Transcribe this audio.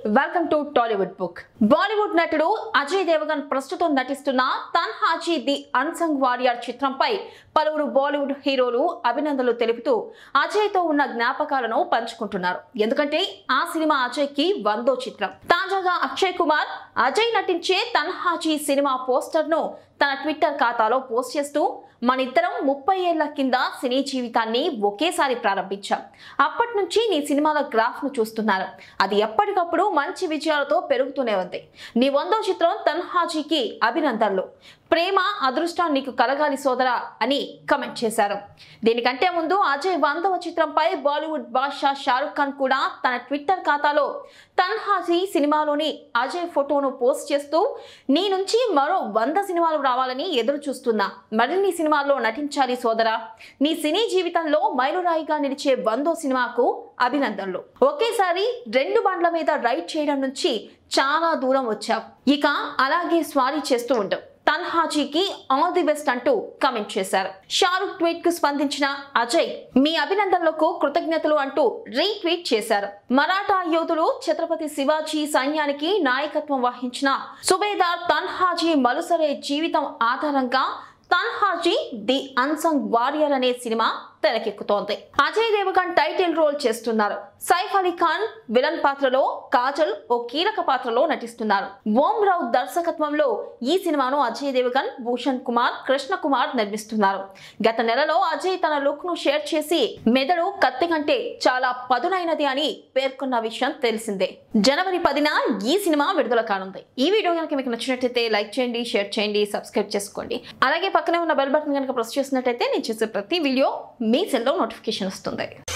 welcome to Tollywood book Bollywood నటుడు అజయ్ దేవగన్ ప్రస్తుతం నటిస్తున్న తన్హాజీ ది అన్సంగ్ వారియర్ చిత్రంపై పలువురు బాలీవుడ్ హీరోలు అభినందనలు తెలుపుతూ అజయ్ తో ఉన్న జ్ఞాపకాలను పంచుకుంటున్నారు ఎందుకంటే ఆ సినిమా అజయ్ కి వందో చిత్రం తాజాగా అక్షయ్ కుమార్ అజయ్ నటించే తన్హాజీ సినిమా పోస్టర్ ను తన ట్విట్టర్ ఖాతాలో పోస్ట్ చేస్తూ మనిద్దరం ముప్పై ఏళ్ల కింద సినీ జీవితాన్ని ఒకేసారి ప్రారంభించాం అప్పటి నుంచి నీ సినిమాల గ్రాఫ్ ను చూస్తున్నారు అది ఎప్పటికప్పుడు మంచి విజయాలతో పెరుగుతూనే ఉంది నీ వందో చిత్రం తన్హాజీకి అభినందనలు ప్రేమ అదృష్టం నీకు కలగాలి సోదరా అని కమెంట్ చేశారు దీనికంటే ముందు అజయ్ వందవ చిత్రంపై బాలీవుడ్ బాద్షా షారుఖ్ ఖాన్ కూడా తన ట్విట్టర్ ఖాతాలో తన్హాజీ సినిమాలోని అజయ్ ఫోటోను పోస్ట్ చేస్తూ నీ నుంచి మరో వంద సినిమాలు రావాలని ఎదురు చూస్తున్నా మరిన్ని సినిమాల్లో నటించాలి సోదరా నీ సినీ జీవితంలో మైలురాయిగా నిలిచే వందో సినిమాకు అభినందనలు ఒకేసారి రెండు బండ్ల మీద రైడ్ చేయడం నుంచి చాలా దూరం వచ్చావు ఇక అలాగే స్వారీ చేస్తూ ఉంటావు తన్హాజీకి ఆల్ ది బెస్ట్ అంటూ కమెంట్ చేశారు షారుఖ్ ట్వీట్ కు స్పందించిన అజయ్ మీ అభినందనలకు కృతజ్ఞతలు అంటూ రీట్వీట్ చేశారు మరాఠా యోధులు ఛత్రపతి శివాజీ సైన్యానికి నాయకత్వం వహించిన సుబేదార్ తన్హాజీ మలుసరే జీవితం ఆధారంగా తన్హాజీ ది అన్సంగ్ వారియర్ అనే సినిమా తెరకెక్కుతోంది అజయ్ దేవగన్ టైటిల్ రోల్ చేస్తున్నారు సైఫ్ అలీ ఖాన్ విలన్ పాత్రలో కాజల్ ఓ కీలక పాత్రలో నటిస్తున్నారు ఓం రావు దర్శకత్వంలో ఈ సినిమాను అజయ్ దేవగన్ భూషణ్ కుమార్ కృష్ణ కుమార్ నిర్మిస్తున్నారు గత నెలలో అజయ్ తన లుక్ ను షేర్ చేసి మెదడు కత్తి కంటే చాలా పదునైనది అని పేర్కొన్న విషయం తెలిసిందే జనవరి పదిన ఈ సినిమా విడుదల కానుంది ఈ వీడియో కనుక మీకు నచ్చినట్టయితే లైక్ చేయండి షేర్ చేయండి సబ్స్క్రైబ్ చేసుకోండి అలాగే పక్కనే ఉన్న బెల్ బటన్ కనుక ప్రెస్ చేసినట్టయితే నేను చేసే ప్రతి వీడియో మీ సెల్లో నోటిఫికేషన్ వస్తుంది